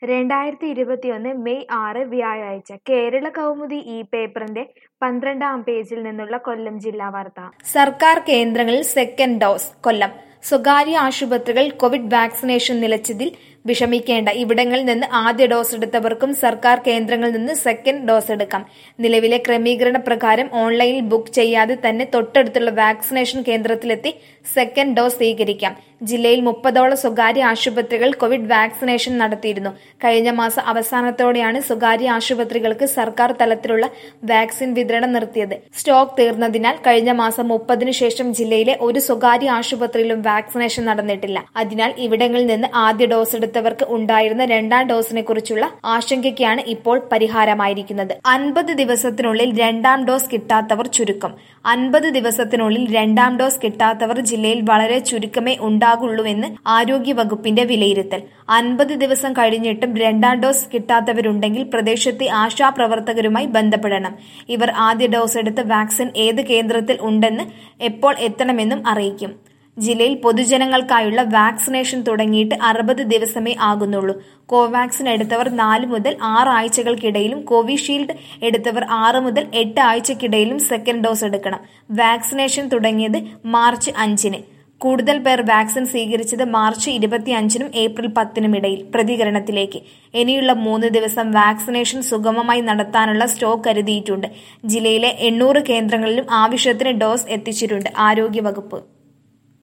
രണ്ടായിരത്തി ഇരുപത്തിയൊന്ന് മെയ് ആറ് വ്യാഴാഴ്ച കേരള കൗമുദി ഈ പേപ്പറിന്റെ പന്ത്രണ്ടാം പേജിൽ നിന്നുള്ള കൊല്ലം ജില്ലാ വാർത്ത സർക്കാർ കേന്ദ്രങ്ങളിൽ സെക്കൻഡ് ഡോസ് കൊല്ലം സ്വകാര്യ ആശുപത്രികൾ കോവിഡ് വാക്സിനേഷൻ നിലച്ചതിൽ വിഷമിക്കേണ്ട ഇവിടങ്ങളിൽ നിന്ന് ആദ്യ ഡോസ് എടുത്തവർക്കും സർക്കാർ കേന്ദ്രങ്ങളിൽ നിന്ന് സെക്കൻഡ് ഡോസ് എടുക്കാം നിലവിലെ ക്രമീകരണ പ്രകാരം ഓൺലൈനിൽ ബുക്ക് ചെയ്യാതെ തന്നെ തൊട്ടടുത്തുള്ള വാക്സിനേഷൻ കേന്ദ്രത്തിലെത്തി സെക്കൻഡ് ഡോസ് സ്വീകരിക്കാം ജില്ലയിൽ മുപ്പതോളം സ്വകാര്യ ആശുപത്രികൾ കോവിഡ് വാക്സിനേഷൻ നടത്തിയിരുന്നു കഴിഞ്ഞ മാസം അവസാനത്തോടെയാണ് സ്വകാര്യ ആശുപത്രികൾക്ക് സർക്കാർ തലത്തിലുള്ള വാക്സിൻ വിതരണം നിർത്തിയത് സ്റ്റോക്ക് തീർന്നതിനാൽ കഴിഞ്ഞ മാസം മുപ്പതിനു ശേഷം ജില്ലയിലെ ഒരു സ്വകാര്യ ആശുപത്രിയിലും വാക്സിനേഷൻ നടന്നിട്ടില്ല അതിനാൽ ഇവിടങ്ങളിൽ നിന്ന് ആദ്യ ഡോസ് എടുത്തവർക്ക് ഉണ്ടായിരുന്ന രണ്ടാം ഡോസിനെ കുറിച്ചുള്ള ആശങ്കയ്ക്കാണ് ഇപ്പോൾ പരിഹാരമായിരിക്കുന്നത് അൻപത് ദിവസത്തിനുള്ളിൽ രണ്ടാം ഡോസ് കിട്ടാത്തവർ ചുരുക്കം അൻപത് ദിവസത്തിനുള്ളിൽ രണ്ടാം ഡോസ് കിട്ടാത്തവർ ജില്ലയിൽ വളരെ ചുരുക്കമേ ഉണ്ടാകുള്ളൂവെന്ന് ആരോഗ്യ വകുപ്പിന്റെ വിലയിരുത്തൽ അൻപത് ദിവസം കഴിഞ്ഞിട്ടും രണ്ടാം ഡോസ് കിട്ടാത്തവരുണ്ടെങ്കിൽ പ്രദേശത്തെ ആശാപ്രവർത്തകരുമായി ബന്ധപ്പെടണം ഇവർ ആദ്യ ഡോസ് എടുത്ത വാക്സിൻ ഏത് കേന്ദ്രത്തിൽ ഉണ്ടെന്ന് എപ്പോൾ എത്തണമെന്നും അറിയിക്കും ജില്ലയിൽ പൊതുജനങ്ങൾക്കായുള്ള വാക്സിനേഷൻ തുടങ്ങിയിട്ട് അറുപത് ദിവസമേ ആകുന്നുള്ളൂ കോവാക്സിൻ എടുത്തവർ നാല് മുതൽ ആറ് ആഴ്ചകൾക്കിടയിലും കോവിഷീൽഡ് എടുത്തവർ ആറ് മുതൽ എട്ട് ആഴ്ചക്കിടയിലും സെക്കൻഡ് ഡോസ് എടുക്കണം വാക്സിനേഷൻ തുടങ്ങിയത് മാർച്ച് അഞ്ചിന് കൂടുതൽ പേർ വാക്സിൻ സ്വീകരിച്ചത് മാർച്ച് ഇരുപത്തിയഞ്ചിനും ഏപ്രിൽ പത്തിനും ഇടയിൽ പ്രതികരണത്തിലേക്ക് ഇനിയുള്ള മൂന്ന് ദിവസം വാക്സിനേഷൻ സുഗമമായി നടത്താനുള്ള സ്റ്റോക്ക് കരുതിയിട്ടുണ്ട് ജില്ലയിലെ എണ്ണൂറ് കേന്ദ്രങ്ങളിലും ആവശ്യത്തിന് ഡോസ് എത്തിച്ചിട്ടുണ്ട് ആരോഗ്യവകുപ്പ്